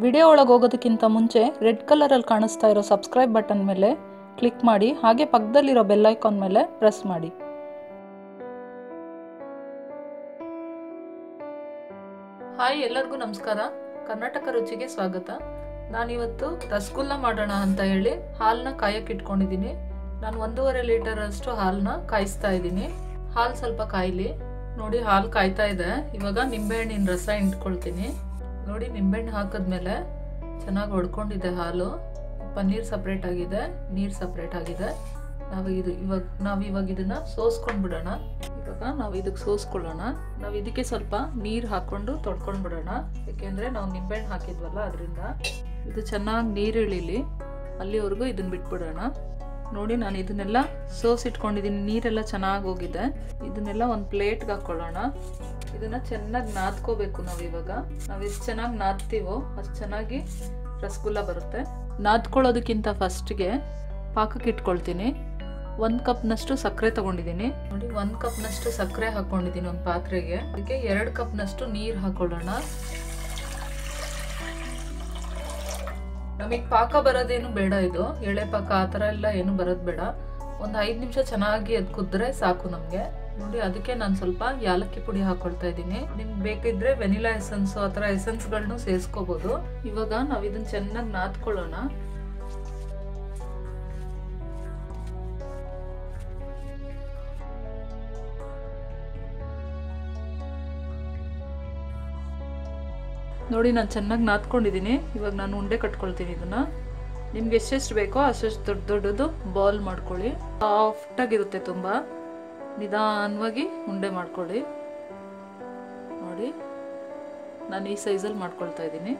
video ಒಳಗೆ ಹೋಗೋದಕ್ಕಿಂತ ಮುಂಚೆ red ಕಲರಲ್ಲಿ ಕಾಣಿಸ್ತಾ ಇರೋ ಸಬ್ಸ್ಕ್ರೈಬ್ ಬಟನ್ ಮೇಲೆ ಕ್ಲಿಕ್ ಮಾಡಿ ಹಾಗೆ ಪಕ್ಕದಲ್ಲಿರೋ ಬೆಲ್ ಐಕಾನ್ ಮೇಲೆ ಪ್ರೆಸ್ ಮಾಡಿ ಹಾಯ್ ಎಲ್ಲರಿಗೂ ನಮಸ್ಕಾರ ಕರ್ನಾಟಕ ರುಚಿಗೆ ಸ್ವಾಗತ ನಾನಿವತ್ತು ರಸಗುಲ್ಲ ಮಾಡೋಣ ಅಂತ ಹೇಳಿ ಹಾಲನ್ನ ಕಾಯಕ್ಕೆ ಇಟ್ಕೊಂಡಿದ್ದೀನಿ ನಾನು ಒಂದೂವರೆ ಲೀಟರ್ ಅಷ್ಟು ಹಾಲನ್ನ ಕಾಯಿಸ್ತಾ ಇದ್ದೀನಿ ಹಾಲು ಸ್ವಲ್ಪ ಕಾಯ್ಲಿ ನೋಡಿ ಹಾಲು ಕಾಯ್ತಾ ಇದೆ ಇವಾಗ ನಿಂಬೆಹಣ್ಣಿನ ರಸ ಇಟ್ಕೊಳ್ತೀನಿ ನೋಡಿ ನಿಂಬೆಹಣ್ಣು ಹಾಕಿದ್ಮೇಲೆ ಚೆನ್ನಾಗಿ ಹೊಡ್ಕೊಂಡಿದೆ ಹಾಲು ಪನ್ನೀರ್ ಸಪ್ರೇಟ್ ಆಗಿದೆ ನೀರು ಸಪ್ರೇಟ್ ಆಗಿದೆ ನಾವು ಇದು ಇವಾಗ ನಾವು ಇವಾಗ ಇದನ್ನ ಸೋಸ್ಕೊಂಡು ಬಿಡೋಣ ಇವಾಗ ನಾವು ಇದಕ್ಕೆ ಸೋಸ್ಕೊಳ್ಳೋಣ ನಾವು ಇದಕ್ಕೆ ಸ್ವಲ್ಪ ನೀರು ಹಾಕೊಂಡು ತೊಳ್ಕೊಂಡು ಬಿಡೋಣ ಯಾಕೆಂದ್ರೆ ನಾವು ನಿಂಬೆಹಣ್ಣು ಹಾಕಿದ್ವಲ್ಲ ಅದರಿಂದ ಇದು ಚೆನ್ನಾಗಿ ನೀರು ಇಳಿಲಿ ಅಲ್ಲಿವರೆಗೂ ಇದನ್ನ ಬಿಟ್ಬಿಡೋಣ ನೋಡಿ ನಾನು ಇದನ್ನೆಲ್ಲ ಸೋಸಿಟ್ಕೊಂಡಿದ್ದೀನಿ ನೀರೆಲ್ಲ ಚೆನ್ನಾಗಿ ಹೋಗಿದೆ ಇದನ್ನೆಲ್ಲ ಒಂದು ಪ್ಲೇಟ್ಗೆ ಹಾಕ್ಕೊಳ್ಳೋಣ ಇದನ್ನ ಚೆನ್ನಾಗಿ ನಾದ್ಕೋಬೇಕು ನಾವು ಇವಾಗ ನಾವು ಎಷ್ಟು ಚೆನ್ನಾಗಿ ನಾದ್ತೀವೋ ಅಷ್ಟು ಚೆನ್ನಾಗಿ ರಸಗುಲ್ಲ ಬರುತ್ತೆ ನಾದ್ಕೊಳ್ಳೋದಕ್ಕಿಂತ ಫಸ್ಟ್ಗೆ ಪಾಕಕ್ಕೆ ಇಟ್ಕೊಳ್ತೀನಿ ಒಂದು ಕಪ್ನಷ್ಟು ಸಕ್ಕರೆ ತಗೊಂಡಿದ್ದೀನಿ ನೋಡಿ ಒಂದು ಕಪ್ನಷ್ಟು ಸಕ್ಕರೆ ಹಾಕೊಂಡಿದ್ದೀನಿ ಒಂದು ಪಾತ್ರೆಗೆ ಅದಕ್ಕೆ ಎರಡು ಕಪ್ನಷ್ಟು ನೀರು ಹಾಕೊಳ್ಳೋಣ ನಮಗೆ ಪಾಕ ಬರೋದೇನು ಬೇಡ ಇದು ಎಳೆ ಪಾಕ ಆ ಥರ ಎಲ್ಲ ಏನು ಬರೋದು ಬೇಡ ಒಂದು ಐದು ನಿಮಿಷ ಚೆನ್ನಾಗಿ ಅದು ಕುದ್ರೆ ಸಾಕು ನಮಗೆ ನೋಡಿ ಅದಕ್ಕೆ ನಾನು ಸ್ವಲ್ಪ ಯಾಲಕ್ಕಿ ಪುಡಿ ಹಾಕೊಳ್ತಾ ಇದ್ದೀನಿ ನಿಮ್ಗೆ ಬೇಕಿದ್ರೆ ವೆನಿಲಾ ಎಸೆನ್ಸ್ ಆ ಥರ ಎಸೆನ್ಸ್ಗಳನ್ನು ಸೇರಿಸ್ಕೋಬೋದು ಇವಾಗ ನಾವು ಇದನ್ನ ಚೆನ್ನಾಗಿ ನಾದ್ಕೊಳ್ಳೋಣ ನೋಡಿ ನಾನು ಚೆನ್ನಾಗಿ ನಾದ್ಕೊಂಡಿದ್ದೀನಿ ಇವಾಗ ನಾನು ಉಂಡೆ ಕಟ್ಕೊಳ್ತೀನಿ ಇದನ್ನ ನಿಮ್ಗೆ ಎಷ್ಟೆಷ್ಟು ಬೇಕೋ ಅಷ್ಟೆಷ್ಟು ದೊಡ್ಡ ದೊಡ್ಡದು ಬಾಲ್ ಮಾಡ್ಕೊಳ್ಳಿ ಸಾಫ್ಟಾಗಿರುತ್ತೆ ತುಂಬ ನಿಧಾನವಾಗಿ ಉಂಡೆ ಮಾಡ್ಕೊಳ್ಳಿ ನೋಡಿ ನಾನು ಈ ಸೈಜಲ್ಲಿ ಮಾಡ್ಕೊಳ್ತಾ ಇದ್ದೀನಿ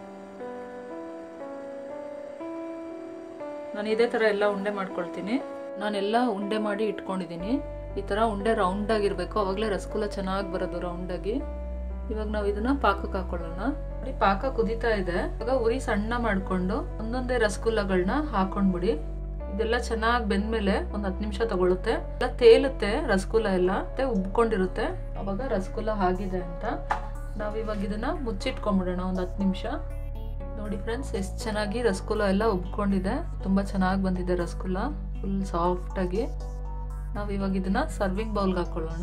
ನಾನು ಇದೇ ಥರ ಎಲ್ಲ ಉಂಡೆ ಮಾಡ್ಕೊಳ್ತೀನಿ ನಾನೆಲ್ಲ ಉಂಡೆ ಮಾಡಿ ಇಟ್ಕೊಂಡಿದ್ದೀನಿ ಈ ಥರ ಉಂಡೆ ರೌಂಡ್ ಆಗಿರಬೇಕು ಅವಾಗಲೇ ರಸಗುಲ್ಲ ಚೆನ್ನಾಗಿ ಬರೋದು ರೌಂಡಾಗಿ ಇವಾಗ ನಾವು ಇದನ್ನ ಪಾಕಕ್ಕೆ ಹಾಕೊಳ್ಳೋಣ ನೋಡಿ ಪಾಕ ಕುದೀತಾ ಇದೆ ಇವಾಗ ಉರಿ ಸಣ್ಣ ಮಾಡ್ಕೊಂಡು ಒಂದೊಂದೇ ರಸಗುಲ್ಲಗಳನ್ನ ಹಾಕೊಂಡ್ಬಿಡಿ ಇದೆಲ್ಲ ಚೆನ್ನಾಗಿ ಬೆಂದ್ಮೇಲೆ ಒಂದ್ ಹತ್ತು ನಿಮಿಷ ತಗೊಳುತ್ತೆ ಎಲ್ಲ ತೇಲುತ್ತೆ ರಸಗುಲ್ಲ ಎಲ್ಲ ಮತ್ತೆ ಉಬ್ಕೊಂಡಿರುತ್ತೆ ಅವಾಗ ರಸಗುಲ್ಲ ಆಗಿದೆ ಅಂತ ನಾವ್ ಇವಾಗ ಇದನ್ನ ಮುಚ್ಚಿಟ್ಕೊಂಡ್ಬಿಡೋಣ ಒಂದ್ ಹತ್ತು ನಿಮಿಷ ನೋಡಿ ಫ್ರೆಂಡ್ಸ್ ಎಷ್ಟು ಚೆನ್ನಾಗಿ ರಸಗುಲ್ಲ ಎಲ್ಲ ಉಬ್ಕೊಂಡಿದೆ ತುಂಬಾ ಚೆನ್ನಾಗಿ ಬಂದಿದೆ ರಸಗುಲ್ಲ ಫುಲ್ ಸಾಫ್ಟ್ ಆಗಿ ನಾವ್ ಇವಾಗ ಇದನ್ನ ಸರ್ವಿಂಗ್ ಬೌಲ್ಗೆ ಹಾಕೊಳ್ಳೋಣ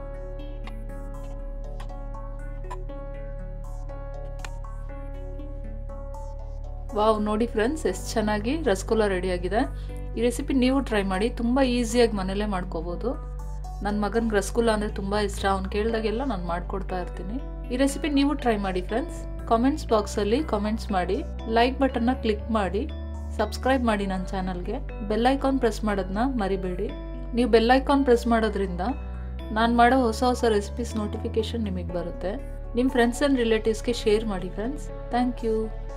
ವಾವ್ ನೋಡಿ ಫ್ರೆಂಡ್ಸ್ ಎಷ್ಟು ಚೆನ್ನಾಗಿ ರಸಗುಲ್ಲ ರೆಡಿಯಾಗಿದೆ ಈ ರೆಸಿಪಿ ನೀವು ಟ್ರೈ ಮಾಡಿ ತುಂಬ ಈಸಿಯಾಗಿ ಮನೇಲೇ ಮಾಡ್ಕೋಬೋದು ನನ್ನ ಮಗನಿಗೆ ರಸಗುಲ್ಲ ಅಂದರೆ ತುಂಬ ಇಷ್ಟ ಅವ್ನು ಕೇಳಿದಾಗೆಲ್ಲ ನಾನು ಮಾಡಿಕೊಡ್ತಾ ಇರ್ತೀನಿ ಈ ರೆಸಿಪಿ ನೀವು ಟ್ರೈ ಮಾಡಿ ಫ್ರೆಂಡ್ಸ್ ಕಾಮೆಂಟ್ಸ್ ಬಾಕ್ಸಲ್ಲಿ ಕಾಮೆಂಟ್ಸ್ ಮಾಡಿ ಲೈಕ್ ಬಟನ್ನ ಕ್ಲಿಕ್ ಮಾಡಿ ಸಬ್ಸ್ಕ್ರೈಬ್ ಮಾಡಿ ನನ್ನ ಚಾನಲ್ಗೆ ಬೆಲ್ ಐಕಾನ್ ಪ್ರೆಸ್ ಮಾಡೋದನ್ನ ಮರಿಬೇಡಿ ನೀವು ಬೆಲ್ ಐಕಾನ್ ಪ್ರೆಸ್ ಮಾಡೋದ್ರಿಂದ ನಾನು ಮಾಡೋ ಹೊಸ ಹೊಸ ರೆಸಿಪೀಸ್ ನೋಟಿಫಿಕೇಶನ್ ನಿಮಗೆ ಬರುತ್ತೆ ನಿಮ್ಮ ಫ್ರೆಂಡ್ಸ್ ಆ್ಯಂಡ್ ರಿಲೇಟಿವ್ಸ್ಗೆ ಶೇರ್ ಮಾಡಿ ಫ್ರೆಂಡ್ಸ್ ಥ್ಯಾಂಕ್ ಯು